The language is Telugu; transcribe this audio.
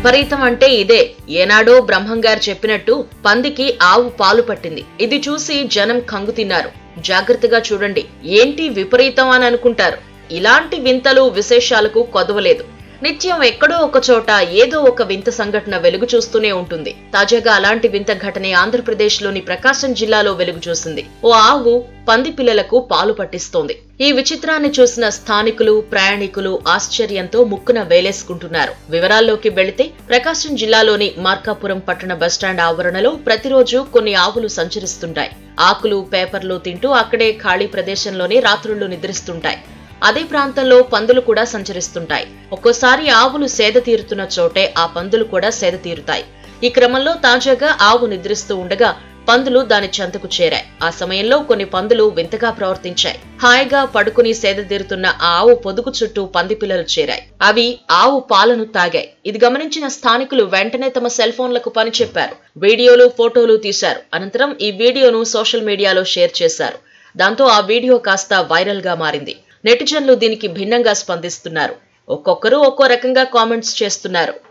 విపరీతం అంటే ఇదే ఏనాడో బ్రహ్మంగారు చెప్పినట్టు పందికి ఆవు పాలు పట్టింది ఇది చూసి జనం కంగు తిన్నారు జాగ్రత్తగా చూడండి ఏంటి విపరీతం అని అనుకుంటారు ఇలాంటి వింతలు విశేషాలకు కొదవలేదు నిత్యం ఎక్కడో ఒక చోట ఏదో ఒక వింత సంఘటన వెలుగు చూస్తూనే ఉంటుంది తాజాగా అలాంటి వింత ఘటనే ఆంధ్రప్రదేశ్లోని ప్రకాశం జిల్లాలో వెలుగు చూసింది ఓ ఆవు పంది పిల్లలకు పాలు పట్టిస్తోంది ఈ విచిత్రాన్ని చూసిన స్థానికులు ప్రయాణికులు ఆశ్చర్యంతో ముక్కున వేలేసుకుంటున్నారు వివరాల్లోకి వెళితే ప్రకాశం జిల్లాలోని మార్కాపురం పట్టణ బస్టాండ్ ఆవరణలో ప్రతిరోజు కొన్ని ఆవులు సంచరిస్తుంటాయి ఆకులు పేపర్లు తింటూ అక్కడే ఖాళీ ప్రదేశంలోనే రాత్రుళ్లు నిద్రిస్తుంటాయి అదే ప్రాంతంలో పందులు కూడా సంచరిస్తుంటాయి ఒక్కోసారి ఆవులు సేద తీరుతున్న చోటే ఆ పందులు కూడా సేద తీరుతాయి ఈ క్రమంలో తాజాగా ఆవు నిద్రిస్తూ ఉండగా పందులు దాని చెంతకు చేరాయి ఆ సమయంలో కొన్ని పందులు వింతగా ప్రవర్తించాయి హాయిగా పడుకుని సేద తీరుతున్న ఆ ఆవు పొదుగు చుట్టూ పంది పిల్లలు చేరాయి అవి ఆవు పాలను తాగాయి ఇది గమనించిన స్థానికులు వెంటనే తమ సెల్ ఫోన్లకు పని చెప్పారు వీడియోలు ఫోటోలు తీశారు అనంతరం ఈ వీడియోను సోషల్ మీడియాలో షేర్ చేశారు దాంతో ఆ వీడియో కాస్త వైరల్ గా మారింది నెటిజన్లు దీనికి భిన్నంగా స్పందిస్తున్నారు ఒక్కొక్కరు ఒక్కో రకంగా కామెంట్స్ చేస్తున్నారు